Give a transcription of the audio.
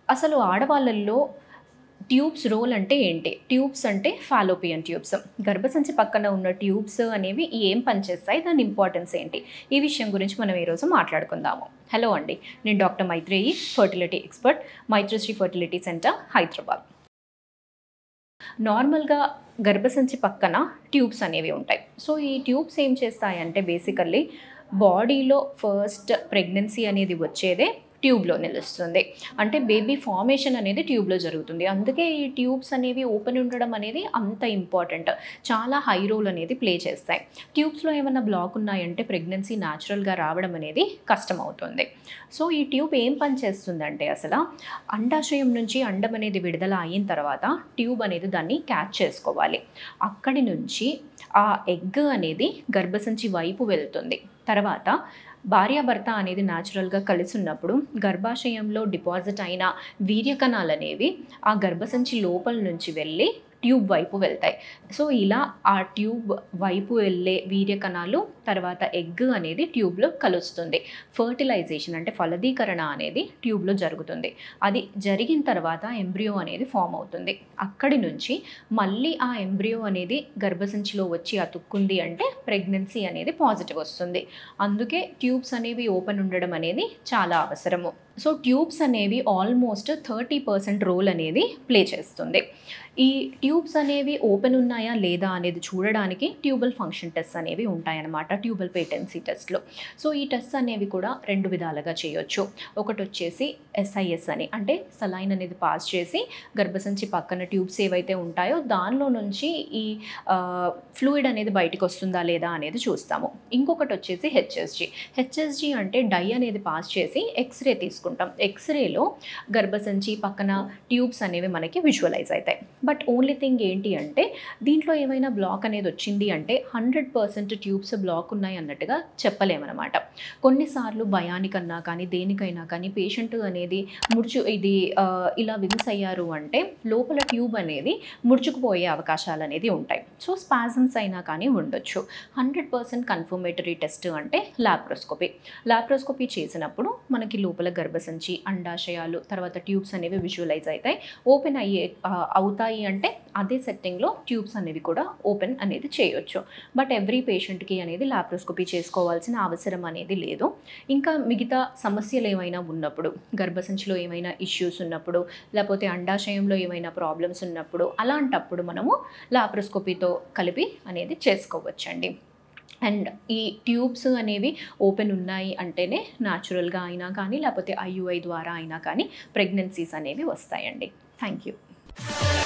అసలు ఆడవాళ్ళల్లో tubes role అంటే ఏంటి ట్యూబ్స్ అంటే ఫాలోపియన్ ట్యూబ్స్ గర్భసంచి పక్కన ఉన్న ట్యూబ్స్ అనేవి ఏం పనిచేస్తాయి దాని ఇంపార్టెన్స్ ఏంటి ఈ విషయం గురించి మనం ఈరోజు మాట్లాడుకుందాము హలో అండి నేను doctor Maitreyi fertility expert Maitrasri fertility centre Hyderabad నార్మల్గా గర్భసంచి పక్కన ట్యూబ్స్ అనేవి ఉంటాయి సో ఈ ట్యూబ్స్ ఏం చేస్తాయంటే బేసికల్లీ బాడీలో ఫస్ట్ ప్రెగ్నెన్సీ అనేది వచ్చేదే ట్యూబ్లో నిలుస్తుంది అంటే బేబీ ఫార్మేషన్ అనేది ట్యూబ్లో జరుగుతుంది అందుకే ఈ ట్యూబ్స్ అనేవి ఓపెన్ ఉండడం అనేది అంత ఇంపార్టెంట్ చాలా హై రోల్ అనేది ప్లే చేస్తాయి ట్యూబ్స్లో ఏమైనా బ్లాక్ ఉన్నాయంటే ప్రెగ్నెన్సీ న్యాచురల్గా రావడం అనేది కష్టం అవుతుంది సో ఈ ట్యూబ్ ఏం పని చేస్తుందంటే అసలు అండాశయం నుంచి అండం అనేది విడుదల అయిన తర్వాత ట్యూబ్ అనేది దాన్ని క్యాచ్ చేసుకోవాలి అక్కడి నుంచి ఆ ఎగ్ అనేది గర్భసంచి వైపు వెళ్తుంది తర్వాత భార్యాభర్త అనేది న్యాచురల్గా కలిసి ఉన్నప్పుడు గర్భాశయంలో డిపాజిట్ అయిన వీర్యకణాలు అనేవి ఆ గర్భసంచి లోపల నుంచి వెళ్ళి ట్యూబ్ వైపు వెళ్తాయి సో ఇలా ఆ ట్యూబ్ వైపు వెళ్ళే వీర్యకణాలు తర్వాత ఎగ్ అనేది ట్యూబ్లో కలుస్తుంది ఫర్టిలైజేషన్ అంటే ఫలదీకరణ అనేది ట్యూబ్లో జరుగుతుంది అది జరిగిన తర్వాత ఎంబ్రియో అనేది ఫామ్ అవుతుంది అక్కడి నుంచి మళ్ళీ ఆ ఎంబ్రియో అనేది గర్భసంచిలో వచ్చి అతుక్కుంది అంటే ప్రెగ్నెన్సీ అనేది పాజిటివ్ వస్తుంది అందుకే ట్యూబ్స్ అనేవి ఓపెన్ ఉండడం అనేది చాలా అవసరము సో ట్యూబ్స్ అనేవి ఆల్మోస్ట్ థర్టీ పర్సెంట్ రోల్ అనేది ప్లే చేస్తుంది ఈ ట్యూబ్స్ అనేవి ఓపెన్ ఉన్నాయా లేదా అనేది చూడడానికి ట్యూబల్ ఫంక్షన్ టెస్ట్ అనేవి ఉంటాయన్నమాట ట్యూబల్ పేటెన్సీ టెస్ట్లో సో ఈ టెస్ట్ అనేవి కూడా రెండు విధాలుగా చేయొచ్చు ఒకటి వచ్చేసి ఎస్ఐఎస్ అని అంటే సలైన్ అనేది పాస్ చేసి గర్భసంచి పక్కన ట్యూబ్స్ ఏవైతే ఉంటాయో దానిలో నుంచి ఈ ఫ్లూయిడ్ అనేది బయటకు వస్తుందా లేదా అనేది చూస్తాము ఇంకొకటి వచ్చేసి హెచ్ఎస్జి హెచ్ఎస్జి అంటే డై అనేది పాస్ చేసి ఎక్స్రే తీసుకుంటాం ఎక్స్రేలో గర్భసంచి పక్కన ట్యూబ్స్ అనేవి మనకి విజువలైజ్ అవుతాయి బట్ ఓన్లీ థింగ్ ఏంటి అంటే దీంట్లో ఏమైనా బ్లాక్ అనేది వచ్చింది అంటే హండ్రెడ్ పర్సెంట్ ట్యూబ్స్ బ్లాక్ ఉన్నాయి అన్నట్టుగా చెప్పలేమన్నమాట కొన్నిసార్లు భయానికన్నా కానీ దేనికైనా కానీ పేషెంట్ అనేది ముడుచు ఇది ఆ, ఇలా విన్స్ అయ్యారు అంటే లోపల ట్యూబ్ అనేది ముడుచుకుపోయే అవకాశాలు అనేది ఉంటాయి సో స్పాజమ్స్ అయినా కానీ ఉండొచ్చు హండ్రెడ్ పర్సెంట్ కన్ఫర్మేటరీ టెస్ట్ అంటే లాప్రోస్కోపీ లాప్రోస్కోపీ చేసినప్పుడు మనకి లోపల గర్భసంచి అండాశయాలు తర్వాత ట్యూబ్స్ అనేవి విజువలైజ్ అవుతాయి ఓపెన్ అయ్యే ఆ, అవుతాయి అంటే అదే సెట్టింగ్లో ట్యూబ్స్ అనేవి కూడా ఓపెన్ అనేది చేయొచ్చు బట్ ఎవ్రీ పేషెంట్కి అనేది లాప్రోస్కోపీ చేసుకోవాల్సిన అవసరం అనేది లేదు ఇంకా మిగతా సమస్యలు ఏమైనా ఉన్నప్పుడు గర్భసంచిలో ఏమైనా ఇష్యూస్ ఉన్నప్పుడు లేకపోతే అండాశయంలో ఏమైనా ప్రాబ్లమ్స్ ఉన్నప్పుడు అలాంటప్పుడు మనము లాప్రోస్కోపీతో కలిపి అనేది చేసుకోవచ్చండి అండ్ ఈ ట్యూబ్స్ అనేవి ఓపెన్ ఉన్నాయి అంటేనే న్యాచురల్గా అయినా కానీ లేకపోతే ఐయుఐ ద్వారా అయినా కానీ ప్రెగ్నెన్సీస్ అనేవి వస్తాయండి థ్యాంక్ యూ